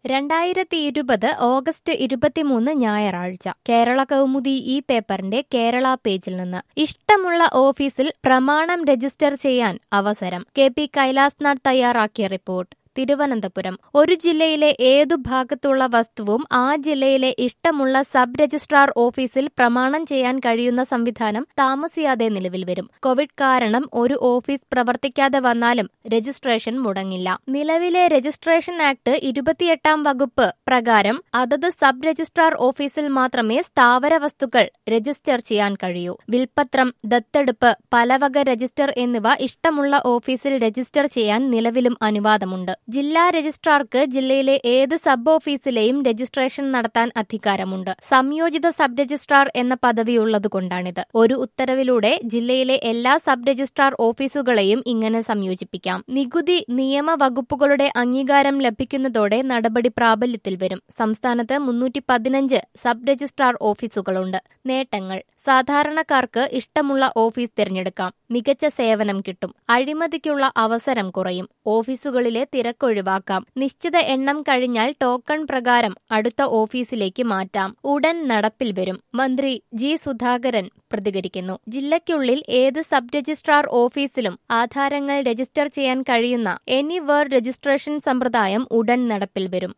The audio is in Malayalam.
രണ്ടായിരത്തി ഇരുപത് ഓഗസ്റ്റ് ഇരുപത്തിമൂന്ന് ഞായറാഴ്ച കേരള കൗമുദി ഈ പേപ്പറിന്റെ കേരള പേജിൽ നിന്ന് ഇഷ്ടമുള്ള ഓഫീസിൽ പ്രമാണം രജിസ്റ്റർ ചെയ്യാൻ അവസരം കെ പി കൈലാസ്നാഥ് തയ്യാറാക്കിയ റിപ്പോർട്ട് തിരുവനന്തപുരം ഒരു ജില്ലയിലെ ഏതു ഭാഗത്തുള്ള വസ്തുവും ആ ജില്ലയിലെ ഇഷ്ടമുള്ള സബ് രജിസ്ട്രാർ ഓഫീസിൽ പ്രമാണം ചെയ്യാൻ കഴിയുന്ന സംവിധാനം താമസിയാതെ നിലവിൽ വരും കോവിഡ് കാരണം ഒരു ഓഫീസ് പ്രവർത്തിക്കാതെ വന്നാലും രജിസ്ട്രേഷൻ മുടങ്ങില്ല നിലവിലെ രജിസ്ട്രേഷൻ ആക്ട് ഇരുപത്തിയെട്ടാം വകുപ്പ് പ്രകാരം അതത് സബ് രജിസ്ട്രാർ ഓഫീസിൽ മാത്രമേ സ്ഥാവര വസ്തുക്കൾ രജിസ്റ്റർ ചെയ്യാൻ കഴിയൂ വിൽപ്പത്രം ദത്തെടുപ്പ് പലവക രജിസ്റ്റർ എന്നിവ ഇഷ്ടമുള്ള ഓഫീസിൽ രജിസ്റ്റർ ചെയ്യാൻ നിലവിലും അനുവാദമുണ്ട് ജില്ലാ രജിസ്ട്രാർക്ക് ജില്ലയിലെ ഏത് സബ് ഓഫീസിലെയും രജിസ്ട്രേഷൻ നടത്താൻ അധികാരമുണ്ട് സംയോജിത സബ് രജിസ്ട്രാർ എന്ന പദവിയുള്ളതുകൊണ്ടാണിത് ഒരു ഉത്തരവിലൂടെ ജില്ലയിലെ എല്ലാ സബ് രജിസ്ട്രാർ ഓഫീസുകളെയും ഇങ്ങനെ സംയോജിപ്പിക്കാം നികുതി നിയമ വകുപ്പുകളുടെ അംഗീകാരം ലഭിക്കുന്നതോടെ നടപടി പ്രാബല്യത്തിൽ വരും സംസ്ഥാനത്ത് മുന്നൂറ്റി പതിനഞ്ച് സബ് രജിസ്ട്രാർ ഓഫീസുകളുണ്ട് നേട്ടങ്ങൾ സാധാരണക്കാർക്ക് ഇഷ്ടമുള്ള ഓഫീസ് തിരഞ്ഞെടുക്കാം മികച്ച സേവനം കിട്ടും അഴിമതിക്കുള്ള അവസരം കുറയും ഓഫീസുകളിലെ തിരക്കൊഴിവാക്കാം നിശ്ചിത എണ്ണം കഴിഞ്ഞാൽ ടോക്കൺ പ്രകാരം അടുത്ത ഓഫീസിലേക്ക് മാറ്റാം ഉടൻ നടപ്പിൽ വരും മന്ത്രി ജി സുധാകരൻ പ്രതികരിക്കുന്നു ജില്ലയ്ക്കുള്ളിൽ ഏത് സബ് രജിസ്ട്രാർ ഓഫീസിലും ആധാരങ്ങൾ രജിസ്റ്റർ ചെയ്യാൻ കഴിയുന്ന എനിവേർ രജിസ്ട്രേഷൻ സമ്പ്രദായം ഉടൻ നടപ്പിൽ വരും